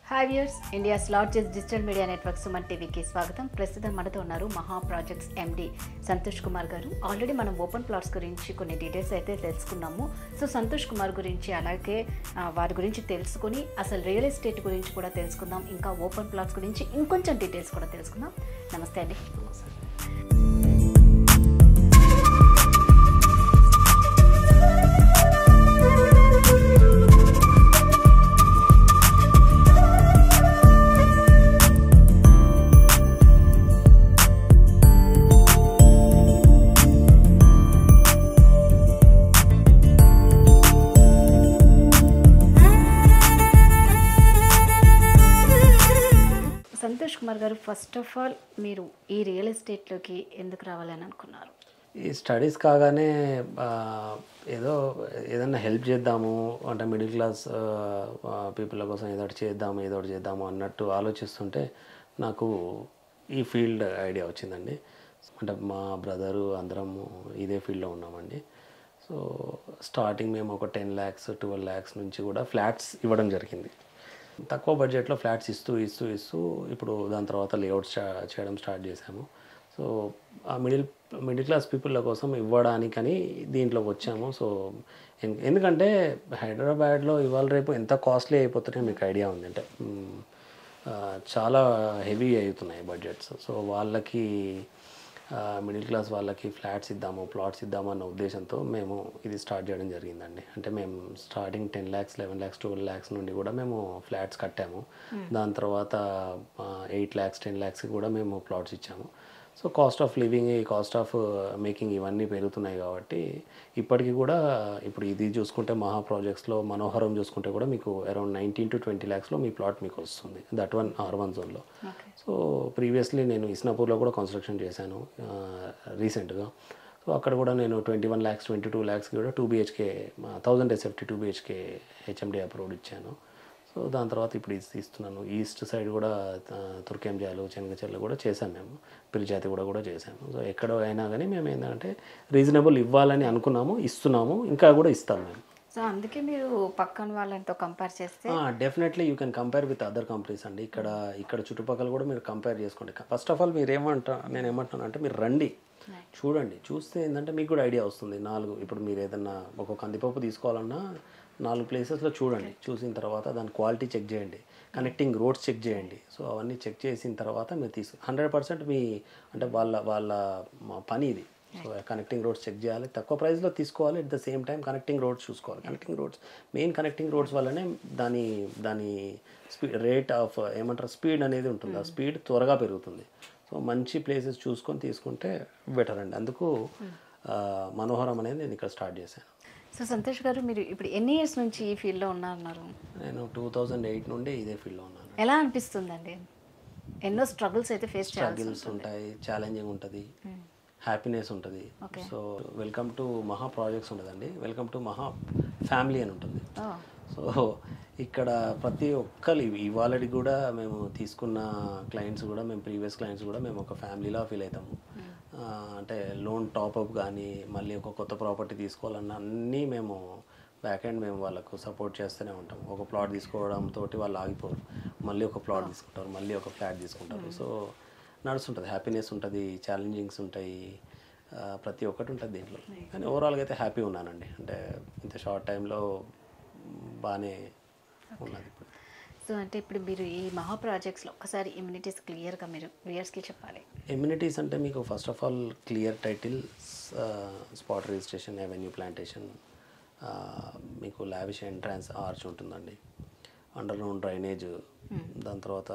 Hi viewers India's largest digital media network Suman టీవీకి స్వాగతం ప్రస్తుతం మనతో ఉన్నారు మహా ప్రాజెక్ట్స్ ఎండి సంతోష్ కుమార్ గారు ఆల్రెడీ మనం ఓపెన్ ప్లాట్స్ గురించి కొన్ని డీటెయిల్స్ అయితే తెలుసుకున్నాము సో సంతోష్ కుమార్ గురించి అలాగే ఆ, వారి గురించి తెలుసుకుని అసలు రియల్ ఎస్టేట్ గురించి కూడా తెలుసుకుందాం ఇంకా ఓపెన్ ప్లాట్స్ గురించి ఇంకొంచెం డీటెయిల్స్ కూడా తెలుసుకుందాం నమస్తే అండి సంతోష్ కుమార్ గారు ఫస్ట్ ఆఫ్ ఆల్ మీరు ఈ రియల్ ఎస్టేట్లోకి ఎందుకు రావాలని అనుకున్నారు ఈ స్టడీస్ కాగానే ఆ, ఏదో ఏదన్నా హెల్ప్ చేద్దాము అంటే మిడిల్ క్లాస్ పీపుల్ కోసం ఏదో ఒకటి చేద్దాము ఏదో ఒకటి చేద్దాము అన్నట్టు ఆలోచిస్తుంటే నాకు ఈ ఫీల్డ్ ఐడియా వచ్చిందండి అంటే మా బ్రదరు అందరము ఇదే ఫీల్డ్లో ఉన్నామండి సో స్టార్టింగ్ మేము ఒక టెన్ ల్యాక్స్ ట్వెల్వ్ ల్యాక్స్ నుంచి కూడా ఫ్లాట్స్ ఇవ్వడం జరిగింది తక్కువ బడ్జెట్లో ఫ్లాట్స్ ఇస్తూ ఇస్తూ ఇస్తూ ఇప్పుడు దాని తర్వాత లేఅవుట్ చేయడం స్టార్ట్ చేశాము సో ఆ మిడిల్ మిడిల్ క్లాస్ పీపుల్ కోసం ఇవ్వడానికని దీంట్లోకి వచ్చాము సో ఎన్- ఎందుకంటే హైదరాబాద్లో ఇవాళ రేపు ఎంత కాస్ట్లీ అయిపోతున్నాయో మీకు ఐడియా ఉంది అంటే మ్, ఆ, చాలా హెవీ అవుతున్నాయి బడ్జెట్స్ సో వాళ్ళకి మిడిల్ క్లాస్ వాళ్ళకి ఫ్లాట్స్ ఇద్దాము ప్లాట్స్ ఇద్దాము అన్న ఉద్దేశంతో మేము ఇది స్టార్ట్ చేయడం జరిగిందండి అంటే మేము starting ten lakhs eleven lakhs twelve lakhs నుండి కూడా మేము ఫ్లాట్స్ కట్టాము దాని తర్వాత ఎయిట్ ల్యాక్స్ టెన్ ల్యాక్స్కి కూడా మేము ప్లాట్స్ ఇచ్చాము so cost of living cost of making ఇవన్నీ పెరుగుతున్నాయి కాబట్టి ఇప్పటికీ కూడా ఇప్పుడు ఇది చూసుకుంటే మహా ప్రాజెక్ట్స్లో మనోహరం చూసుకుంటే కూడా మీకు అరౌండ్ నైన్టీన్ టు ట్వంటీ ల్యాక్స్లో మీ ప్లాట్ మీకు వస్తుంది దట్ వన్ ఆర్ వన్ జోన్లో ఓకే సో ప్రీవియస్లీ నేను ఇస్నాపూర్లో కూడా కన్స్ట్రక్షన్ చేశాను రీసెంట్గా సో అక్కడ కూడా నేను twenty one lakhs twenty two ల్యాక్స్కి కూడా two BHK thousand SFT two BHK HMD approved ఇచ్చాను సో దాని తర్వాత ఇప్పుడు ఇది ఇస్తున్నాను ఈస్ట్ సైడ్ కూడా ఆ, తుర్కెంజాలు చెంగచెర్ల కూడా చేశాం మేము పిలిచాతి కూడా కూడా చేశాము సో ఎక్కడ అయినా కానీ మేము ఏంటంటే రీజనబుల్ ఇవ్వాలని అనుకున్నాము ఇస్తున్నాము ఇంకా కూడా ఇస్తాం మేము సో అందుకే మీరు పక్కన వాళ్ళతో కంపేర్ చేస్తే definitely you can compare with other companies అండి ఇక్కడ ఇక్కడ చుట్టుపక్కల కూడా మీరు కంపేర్ చేసుకోండి ఫస్ట్ ఆఫ్ ఆల్ మీరు ఏమంటా నేను ఏమంటున్నాను అంటే మీరు రండి చూడండి చూస్తే ఏంటంటే మీకు కూడా ఐడియా వస్తుంది నాలుగు ఇప్పుడు మీరు ఏదన్నా ఒక కందిపప్పు తీసుకోవాలన్నా నాలుగు ప్లేసెస్లో చూడండి చూసిన తర్వాత దాని క్వాలిటీ చెక్ చేయండి కనెక్టింగ్ రోడ్స్ చెక్ చేయండి సో అవన్నీ చెక్ చేసిన తర్వాత మీరు తీసు హండ్రెడ్ పర్సెంట్ మీ అంటే వాళ్ళ వాళ్ళ మా పని ఇది సో కనెక్టింగ్ రోడ్స్ చెక్ చేయాలి తక్కువ ప్రైస్లో తీసుకోవాలి at the same time connecting roads చూసుకోవాలి connecting roads main connecting roads వల్లనే దాని దాని స్పీడ్ రేట్ ఆఫ్ ఏమంటారు స్పీడ్ అనేది ఉంటుంది ఆ స్పీడ్ త్వరగా పెరుగుతుంది సో మంచి ప్లేసెస్ చూసుకొని తీసుకుంటే బెటర్ అండి అందుకు ఆ, మనోహరం అనేది నేను ఇక్కడ స్టార్ట్ చేశాను సో సంతోష్ గారు మీరు ఇప్పుడు ఎన్ని ఇయర్స్ నుంచి ఈ ఫీల్డ్లో ఉన్నారన్నారు నేను టూ థౌజండ్ ఎయిట్ నుండి ఇదే ఫీల్డ్లో ఉన్నాను ఎలా అనిపిస్తుందండి ఎన్నో స్ట్రగుల్స్ అయితే ఫేస్ చేయాల్సి స్ట్రగిల్స్ ఉంటాయి ఛాలెంజింగ్ ఉంటుంది హ్యాపీనెస్ ఉంటుంది Okay. So welcome to Maha projects ఉంటుందండి వెల్కమ్ టు మహా ఫ్యామిలీ అని ఉంటుంది ఓ, సో ఇక్కడ ప్రతి ఒక్కరు ఇవాళకి కూడా మేము తీసుకున్న క్లయింట్స్ కూడా మేము ప్రీవియస్ క్లయింట్స్ కూడా మేము ఒక ఫ్యామిలీలా ఫీల్ అవుతాము ఆ, అంటే లోన్ టాప్అప్ కానీ మళ్ళీ ఒక కొత్త ప్రాపర్టీ తీసుకోవాలన్న అన్నీ మేము బ్యాక్ ఎండ్ మేము వాళ్ళకు సపోర్ట్ చేస్తూనే ఉంటాం ఒక ప్లాట్ తీసుకోవడంతో వాళ్ళు ఆగిపోరు మళ్ళీ ఒక ప్లాట్ తీసుకుంటారు మళ్ళీ ఒక ఫ్లాట్ తీసుకుంటారు సో నడుస్తుంటుంది హ్యాపీనెస్ ఉంటుంది ఛాలెంజింగ్స్ ఉంటాయి ఆ, ప్రతి ఒక్కటి ఉంటుంది దీంట్లో కానీ ఓవరాల్గా అయితే హ్యాపీ ఉన్నానండి అంటే ఇంత షార్ట్ టైంలో బాగానే ఉన్నది ఇప్పుడు సో అంటే ఇప్పుడు మీరు ఈ మహా ప్రాజెక్ట్స్లో ఒకసారి ఇమ్యూనిటీస్ క్లియర్గా మీరు వ్యూయర్స్కి చెప్పాలి ఎమ్యూనిటీస్ అంటే మీకు first of all clear title spot registration avenue plantation మీకు లావిష్ ఎంట్రన్స్ ఆర్చ్ ఉంటుందండి అండర్ గ్రౌండ్ డ్రైనేజ్ దాని తర్వాత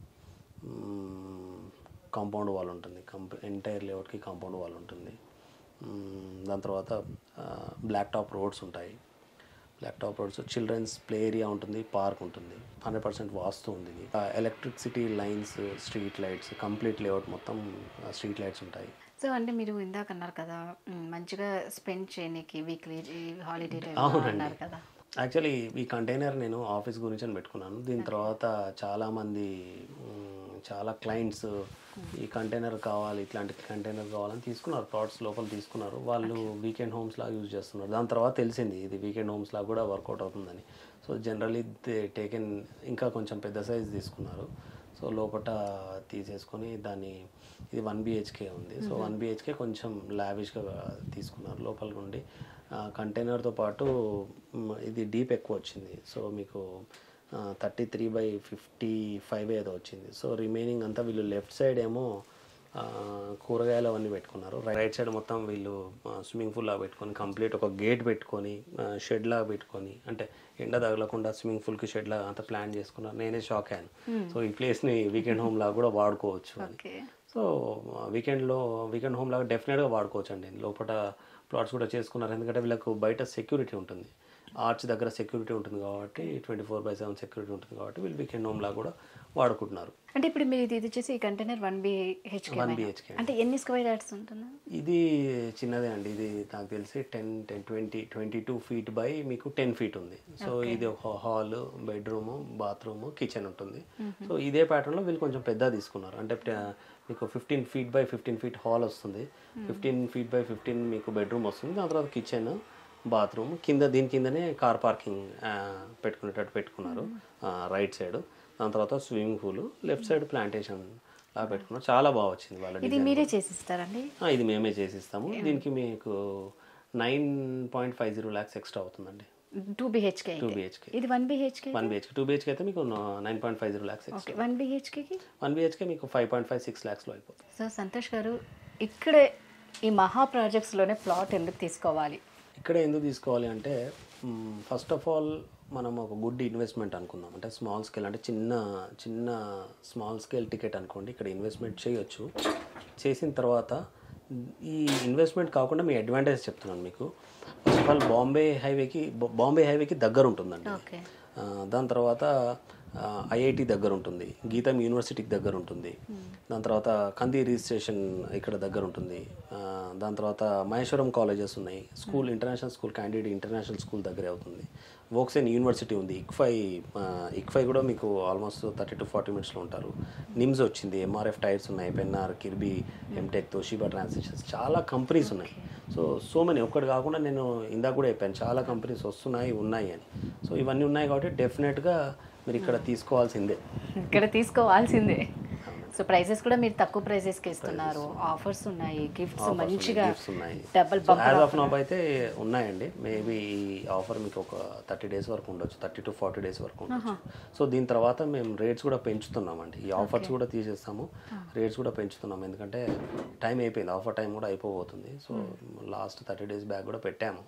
కాంపౌండ్ వాల్ ఉంటుంది కంప ఎంటైర్ లేఅవుట్కి కాంపౌండ్ వాల్ ఉంటుంది మ్మ్, దాని తర్వాత బ్లాక్ టాప్ రోడ్స్ ఉంటాయి black top roads children's play area ఉంటుంది పార్క్ ఉంటుంది హండ్రెడ్ పర్సెంట్ వాస్తు ఉంది ఇది electricity lines street lights complete layout మొత్తం స్ట్రీట్ లైట్స్ ఉంటాయి సో అంటే మీరు ఇందాక అన్నారు కదా మ్, మంచిగా స్పెండ్ చేయడానికి వీక్లీ హాలిడే టైం అన్నారు కదా యాక్చువల్లీ ఈ కంటైనర్ నేను ఆఫీస్ గురించి అని పెట్టుకున్నాను దీని తర్వాత చాలామంది మ్, చాలా క్లయింట్స్ ఈ కంటైనర్ కావాలి ఇట్లాంటి కంటైనర్ కావాలని తీసుకున్నారు ప్లాట్స్ లోపల తీసుకున్నారు వాళ్ళు వీకెండ్ హోమ్స్ లాగా యూజ్ చేస్తున్నారు దాని తర్వాత తెలిసింది ఇది వీకెండ్ హోమ్స్ లాగా కూడా వర్కౌట్ అవుతుందని సో జనరలీ దే టేకెన్ ఇంకా కొంచెం పెద్ద సైజ్ తీసుకున్నారు సో లోపల తీసేసుకొని దాన్ని ఇది వన్ బిహెచ్కే ఉంది సో వన్ బిహెచ్కే కొంచెం లావిష్గా తీసుకున్నారు లోపల నుండి కంటైనర్తో పాటు మ్, ఇది డీప్ ఎక్కువ వచ్చింది సో మీకు thirty three by fifty five ఏదో వచ్చింది సో రిమైనింగ్ అంతా వీళ్ళు లెఫ్ట్ సైడ్ ఏమో ఆ, కూరగాయలు అవన్నీ పెట్టుకున్నారు రైట్ సైడ్ మొత్తం వీళ్ళు స్విమ్మింగ్ పూల్ లాగా పెట్టుకొని కంప్లీట్ ఒక గేట్ పెట్టుకొని షెడ్ లాగా పెట్టుకొని అంటే ఎండ తగలకుండా స్విమ్మింగ్ పూల్కి షెడ్ లాగా అంతా ప్లాన్ చేసుకున్నారు నేనే షాక్ అయ్యాను సో ఈ ప్లేస్ని వీకెండ్ హోమ్ లాగా కూడా వాడుకోవచ్చు అని ఓకే సో వీకెండ్లో వీకెండ్ హోమ్ లాగా డెఫినెట్గా వాడుకోవచ్చు అండి లోపల ప్లాట్స్ కూడా చేసుకున్నారు ఎందుకంటే వీళ్ళకు బయట సెక్యూరిటీ ఉంటుంది ఆర్చ్ దగ్గర సెక్యూరిటీ ఉంటుంది కాబట్టి twenty four by seven security ఉంటుంది కాబట్టి వీళ్ళు వీకెండ్ హోమ్ లాగా కూడా వాడుకుంటున్నారు అంటే ఇప్పుడు మీరు ఇది వచ్చేసి ఈ container one BHK one BHK అంటే ఎన్ని స్క్వేర్ యార్డ్స్ ఉంటుందా ఇది చిన్నదే అండి ఇది నాకు తెలిసి ten ten twenty twenty two feet by మీకు టెన్ ఫీట్ ఉంది సో ఇది ఒక హాల్ బెడ్రూమ్ బాత్రూమ్ కిచెన్ ఉంటుంది సో ఇదే ప్యాటర్న్లో వీళ్ళు కొంచెం పెద్ద తీసుకున్నారు అంటే ట- మీకు fifteen feet by fifteen feet hall వస్తుంది ఫిఫ్టీన్ ఫీట్ బై ఫిఫ్టీన్ మీకు బెడ్రూమ్ వస్తుంది దాని తర్వాత కిచెన్ బాత్రూమ్ కింద దీని కిందనే కార్ పార్కింగ్ పెట్టుకునేటట్టు పెట్టుకున్నారు రైట్ సైడ్ దాని తర్వాత swimming pool left side plantation లా పెట్టుకున్నారు చాలా బాగా వచ్చింది వాళ్ళ ఇది మీరే చేసిస్తారండి ఆ, ఇది మేమే చేసిస్తాము దీనికి మీకు nine point five zero lakhs extra అవుతుందండి టూ బిహెచ్కే టూ బిహెచ్కే ఇది one BHK one BHK two BHK అయితే మీకు nine point five zero lakhs okay extra one బిహెచ్కేకి వన్ బిహెచ్కే మీకు ఫైవ్ పాయింట్ ఫైవ్ సిక్స్ ల్యాక్స్లో అయిపోతుంది సో సంతోష్ గారు ఇక్కడే ఈ మహా ప్రాజెక్ట్స్లోనే ప్లాట్ ఎందుకు తీసుకోవాలి ఇక్కడ ఎందుకు తీసుకోవాలి అంటే ఫస్ట్ ఆఫ్ ఆల్ మనం ఒక గుడ్ ఇన్వెస్ట్మెంట్ అనుకుందాం అంటే స్మాల్ స్కేల్ అంటే చిన్న చిన్న స్మాల్ స్కేల్ టికెట్ అనుకోండి ఇక్కడ ఇన్వెస్ట్మెంట్ చేయొచ్చు చేసిన తర్వాత ఈ ఇన్వెస్ట్మెంట్ కాకుండా మీ అడ్వాంటేజ్ చెప్తున్నాను మీకు ఫస్ట్ ఆఫ్ ఆల్ బాంబే హైవేకి బాంబే హైవేకి దగ్గర ఉంటుందండి ఓకే ఆ, దాని తర్వాత ఐఐటి దగ్గర ఉంటుంది గీతం యూనివర్సిటీకి దగ్గర ఉంటుంది దాని తర్వాత కంది రిజిస్ట్రేషన్ ఇక్కడ దగ్గర ఉంటుంది ఆ, దాని తర్వాత మహేశ్వరం కాలేజెస్ ఉన్నాయి school international school candidate international school దగ్గరే అవుతుంది వోక్సెన్ యూనివర్సిటీ ఉంది ఇక్ఫై ఆ, ఇక్ఫై కూడా మీకు ఆల్మోస్ట్ థర్టీ టు ఫార్టీ మినిట్స్లో ఉంటారు నిమ్స్ వచ్చింది ఎంఆర్ఎఫ్ టైర్స్ ఉన్నాయి పెన్నార్ కిర్బీ ఎంటెక్ తోషిబా ట్రాన్సాక్షన్స్ చాలా కంపెనీస్ ఉన్నాయి సో సో మెనీ ఒక్కటి కాకుండా నేను ఇందాక కూడా చెప్పాను చాలా కంపెనీస్ వస్తున్నాయి ఉన్నాయి అని సో ఇవన్నీ ఉన్నాయి కాబట్టి డెఫినెట్గా మీరు ఇక్కడ తీసుకోవాల్సిందే ఇక్కడ తీసుకోవాల్సిందే సో ప్రైజెస్ కూడా మీరు తక్కువ ప్రైజెస్కి ఇస్తున్నారు ఆఫర్స్ ఉన్నాయి గిఫ్ట్స్ మంచిగా గిఫ్ట్స్ ఉన్నాయి డబల్ యాజ్ ఆఫ్ నౌ అయితే ఉన్నాయండి మేబీ ఈ ఆఫర్ మీకు ఒక థర్టీ డేస్ వరకు ఉండొచ్చు థర్టీ టు ఫార్టీ డేస్ వరకు ఉండొచ్చు సో దీని తర్వాత మేము రేట్స్ కూడా పెంచుతున్నామండి ఈ ఆఫర్స్ కూడా తీసేస్తాము రేట్స్ కూడా పెంచుతున్నాం ఎందుకంటే టైం అయిపోయింది ఆఫర్ టైం కూడా అయిపోబోతుంది so last thirty days back కూడా పెట్టాము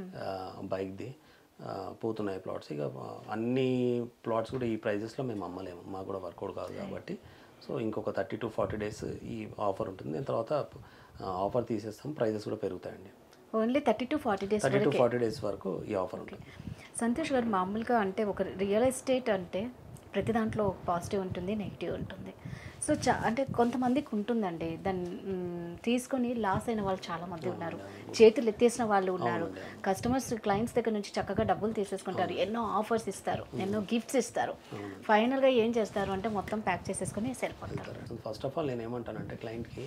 బైక్ది పోతున్నాయి ప్లాట్స్ ఇక ఆ, అన్ని ప్లాట్స్ కూడా ఈ ప్రైజెస్లో మేము అమ్మలేము మాకు కూడా వర్కౌట్ కాదు కాబట్టి సో ఇంకొక థర్టీ టు ఫార్టీ డేస్ ఈ ఆఫర్ ఉంటుంది దాని తర్వాత ఆఫర్ తీసేస్తాం ప్రైజెస్ కూడా పెరుగుతాయండి only thirty to forty days thirty to forty days వరకు ఈ ఆఫర్ ఉంటుంది సంతోష్ గారు మామూలుగా అంటే ఒక రియల్ ఎస్టేట్ అంటే ప్రతి దాంట్లో పాజిటివ్ ఉంటుంది నెగిటివ్ ఉంటుంది సో చా అంటే కొంతమందికి ఉంటుందండి దాన్ని మ్, తీసుకొని లాస్ అయిన వాళ్ళు చాలా మంది ఉన్నారు చేతులు ఎత్తేసిన వాళ్ళు ఉన్నారు కస్టమర్స్ క్లయింట్స్ దగ్గర నుంచి చక్కగా డబ్బులు తీసేసుకుంటారు ఎన్నో ఆఫర్స్ ఇస్తారు ఎన్నో గిఫ్ట్స్ ఇస్తారు ఫైనల్గా ఏం చేస్తారు అంటే మొత్తం ప్యాక్ చేసేసుకొని వెళ్ళిపోతారు ఫస్ట్ ఆఫ్ ఆల్ నేను ఏమంటానంటే క్లయింట్కి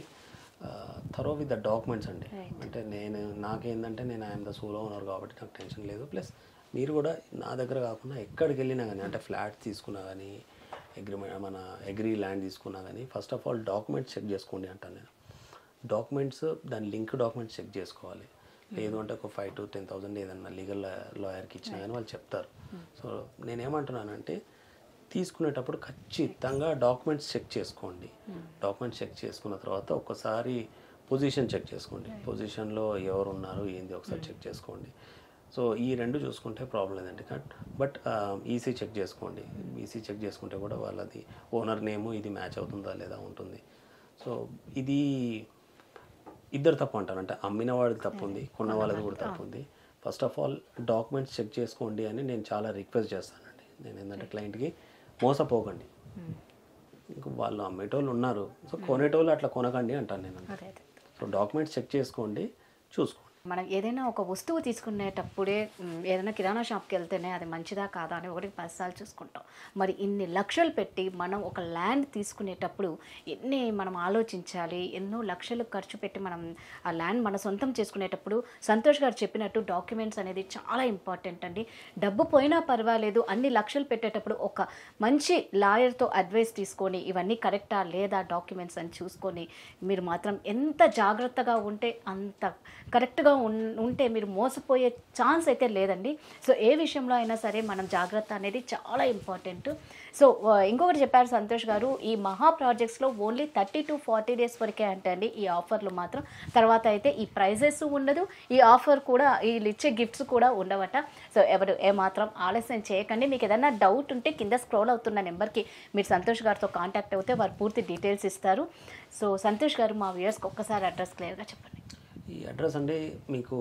థరో విత్ ద డాక్యుమెంట్స్ అండి అంటే నేను నాకేందంటే నేను ఐఎమ్ ద సోలో ఓనర్ కాబట్టి నాకు టెన్షన్ లేదు ప్లస్ మీరు కూడా నా దగ్గర కాకుండా ఎక్కడికి వెళ్ళినా కానీ అంటే ఫ్లాట్ తీసుకున్నా కానీ అగ్రిమెంట్ మన అగ్రి ల్యాండ్ తీసుకున్నా కానీ first of all documents check చేసుకోండి అంటాను నేను డాక్యుమెంట్స్ దాని లింక్ డాక్యుమెంట్స్ చెక్ చేసుకోవాలి లేదు అంటే ఒక ఫైవ్ టు టెన్ థౌసండ్ ఏదన్నా లీగల్ లాయర్కి ఇచ్చినా కానీ వాళ్ళు చెప్తారు సో నేనేమంటున్నానంటే తీసుకునేటప్పుడు ఖచ్చితంగా డాక్యుమెంట్స్ చెక్ చేసుకోండి డాక్యుమెంట్స్ చెక్ చేసుకున్న తర్వాత ఒకసారి పొజిషన్ చెక్ చేసుకోండి పొజిషన్లో ఎవరు ఉన్నారు ఏంది ఒకసారి చెక్ చేసుకోండి సో ఈ రెండు చూసుకుంటే ప్రాబ్లం లేదండి కట్ బట్ ఈసీ చెక్ చేసుకోండి ఈసీ చెక్ చేసుకుంటే కూడా వాళ్ళది ఓనర్ నేము ఇది మ్యాచ్ అవుతుందా లేదా ఉంటుంది సో ఇది ఇద్దరు తప్పు అంటారు అంటే అమ్మిన వాడిది తప్పు ఉంది కొన్న వాళ్ళది కూడా తప్పు ఉంది first of all documents check చేసుకోండి అని నేను చాలా రిక్వెస్ట్ చేస్తానండి నేను ఏంటంటే క్లయింట్కి మోసపోకండి ఇంక వాళ్ళు అమ్మేటోళ్ళు ఉన్నారు సో కొనేటోళ్ళు అట్లా కొనకండి అంటాను నేను అదే అదే సో డాక్యుమెంట్స్ చెక్ చేసుకోండి చూసుకోండి మనం ఏదైనా ఒక వస్తువు తీసుకునేటప్పుడే మ్, ఏదైనా కిరాణా షాప్కి వెళ్తేనే అది మంచిదా కాదా అని ఒకటి పదిసార్లు చూసుకుంటాం మరి ఇన్ని లక్షలు పెట్టి మనం ఒక ల్యాండ్ తీసుకునేటప్పుడు ఎన్ని మనం ఆలోచించాలి ఎన్నో లక్షలు ఖర్చు పెట్టి మనం ఆ ల్యాండ్ మన సొంతం చేసుకునేటప్పుడు సంతోష్ గారు చెప్పినట్టు డాక్యుమెంట్స్ అనేది చాలా ఇంపార్టెంట్ అండి డబ్బు పోయినా పర్వాలేదు అన్ని లక్షలు పెట్టేటప్పుడు ఒక మంచి లాయర్తో అడ్వైస్ తీసుకొని ఇవన్నీ కరెక్టా లేదా డాక్యుమెంట్స్ అని చూసుకొని మీరు మాత్రం ఎంత జాగ్రత్తగా ఉంటే అంత కరెక్ట్గా ఉన్ ఉంటే మీరు మోసపోయే ఛాన్స్ అయితే లేదండి సో ఏ విషయంలో అయినా సరే మనం జాగ్రత్త అనేది చాలా ఇంపార్టెంట్ సో ఆ, ఇంకొకటి చెప్పారు సంతోష్ గారు ఈ మహా ప్రాజెక్ట్స్లో only thirty to forty days వరకే అంటే అండి ఈ ఆఫర్లు మాత్రం తర్వాత అయితే ఈ ప్రైజెస్ ఉండదు ఈ ఆఫర్ కూడా వీళ్ళు ఇచ్చే గిఫ్ట్స్ కూడా ఉండవట సో ఎవరు ఏమాత్రం ఆలస్యం చేయకండి మీకు ఏదైనా డౌట్ ఉంటే కింద స్క్రోల్ అవుతున్న నెంబర్కి మీరు సంతోష్ గారితో కాంటాక్ట్ అవుతే వారు పూర్తి డీటెయిల్స్ ఇస్తారు సో సంతోష్ గారు మా వ్యూయర్స్కి ఒక్కసారి అడ్రస్ క్లియర్గా చెప్పండి ఈ అడ్రస్ అండి మీకు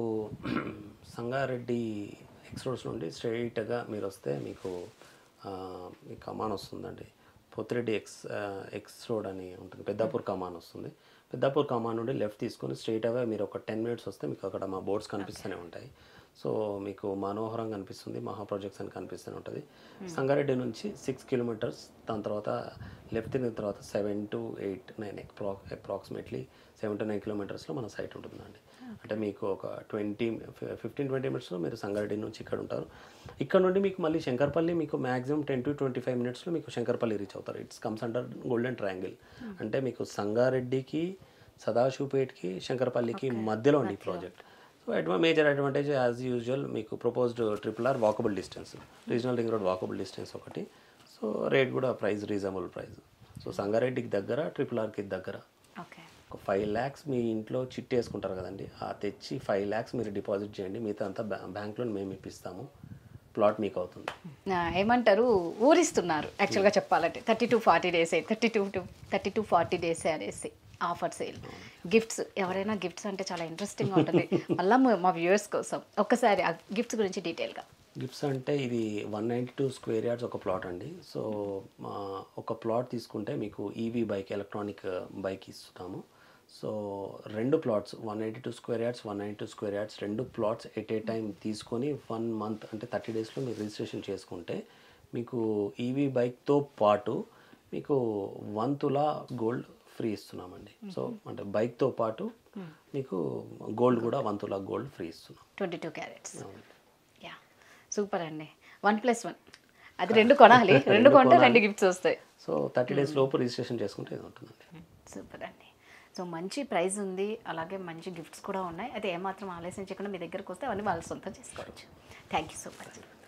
సంగారెడ్డి ఎక్స్ రోడ్స్ నుండి స్ట్రైట్గా మీరు వస్తే మీకు ఆ, మీ కమాన్ వస్తుందండి పొత్తిరెడ్డి ఎక్స్ ఆ, ఎక్స్ రోడ్ అని ఉంటుంది పెద్దాపూర్ కమాన్ వస్తుంది పెద్దాపూర్ కమాన్ నుండి లెఫ్ట్ తీసుకొని స్ట్రైట్ అవే మీరు ఒక టెన్ మినిట్స్ వస్తే మీకు అక్కడ మా బోర్డ్స్ కనిపిస్తూనే ఉంటాయి సో మీకు మనోహరం కనిపిస్తుంది మహా ప్రాజెక్ట్స్ అని కనిపిస్తూనే ఉంటుంది సంగారెడ్డి నుంచి సిక్స్ కిలోమీటర్స్ దాని తర్వాత లెఫ్ట్ తిరిగిన తర్వాత సెవెన్ టు ఎయిట్ నైన్ అప్రా అప్రాక్సిమేట్లీ సెవెన్ టు నైన్ కిలోమీటర్స్లో మన సైట్ ఉంటుందండి అంటే మీకు ఒక ట్వంటీ ఫిఫ్టీన్ ట్వంటీ మినిట్స్లో మీరు సంగారెడ్డి నుంచి ఇక్కడ ఉంటారు ఇక్కడ నుండి మీకు మళ్ళీ శంకర్పల్లి మీకు maximum ten to twenty five మినిట్స్లో మీకు శంకర్పల్లి రీచ్ అవుతారు it's comes under golden triangle అంటే మీకు సంగారెడ్డికి సదాశివపేట్కి శంకర్పల్లికి మధ్యలో ఉంది ఈ ప్రాజెక్ట్ సో అడ్వా మేజర్ అడ్వాంటేజ్ యాజ్ యూజువల్ మీకు proposed triple R walkable distance regional ring road walkable distance ఒకటి సో రేట్ కూడా ప్రైస్ రీజనబుల్ ప్రైస్ సో సంగారెడ్డికి దగ్గర ట్రిపుల్ ఆర్కి దగ్గర ఓకే ఒక ఫైవ్ ల్యాక్స్ మీ ఇంట్లో చిట్టి వేసుకుంటారు కదండి ఆ తెచ్చి ఫైవ్ ల్యాక్స్ మీరు డిపాజిట్ చేయండి మిగతా అంతా బ్యా బ్యాంక్లో మేము ఇప్పిస్తాము ప్లాట్ మీకు అవుతుంది ఆ, ఏమంటారు ఊరిస్తున్నారు యాక్చువల్గా చెప్పాలంటే థర్టీ టు ఫార్టీ డేసే thirty two to thirty to forty డేసే అనేసి ఆఫర్ సేల్ గిఫ్ట్స్ ఎవరైనా గిఫ్ట్స్ అంటే చాలా ఇంట్రెస్టింగ్గా ఉంటుంది మళ్ళీ మా వ్యూవర్స్ కోసం ఒక్కసారి ఆ గిఫ్ట్స్ గురించి డీటెయిల్గా గిఫ్ట్స్ అంటే ఇది one ninety two square yards ఒక ప్లాట్ అండి సో మా ఒక ప్లాట్ తీసుకుంటే మీకు ఈవీ బైక్ ఎలక్ట్రానిక్ బైక్ ఇస్తున్నాము సో రెండు plots one eighty two square yards one ninety two square yards రెండు ప్లాట్స్ ఎట్ ఏ టైం తీసుకొని వన్ మంత్ అంటే థర్టీ డేస్లో మీరు రిజిస్ట్రేషన్ చేసుకుంటే మీకు ఈవీ బైక్తో పాటు మీకు వన్ తులా గోల్డ్ ఫ్రీ ఇస్తున్నామండి సో అంటే బైక్తో పాటు మీకు గోల్డ్ కూడా వన్ తులా గోల్డ్ ఫ్రీ ఇస్తున్నాం ట్వంటీ టూ క్యారెట్స్ యా సూపర్ అండి వన్ ప్లస్ వన్ అది రెండు కొనాలి రెండు కొంటే రెండు గిఫ్ట్స్ వస్తాయి సో థర్టీ డేస్ లోపు రిజిస్ట్రేషన్ చేసుకుంటే ఇది ఉంటుందండి సూపర్ అండి సో మంచి ప్రైజ్ ఉంది అలాగే మంచి గిఫ్ట్స్ కూడా ఉన్నాయి అయితే ఏమాత్రం ఆలస్యం చేయకుండా మీ దగ్గరకు వస్తే అవన్నీ వాళ్ళు సొంతం చేసుకోవచ్చు థ్యాంక్ యూ సో మచ్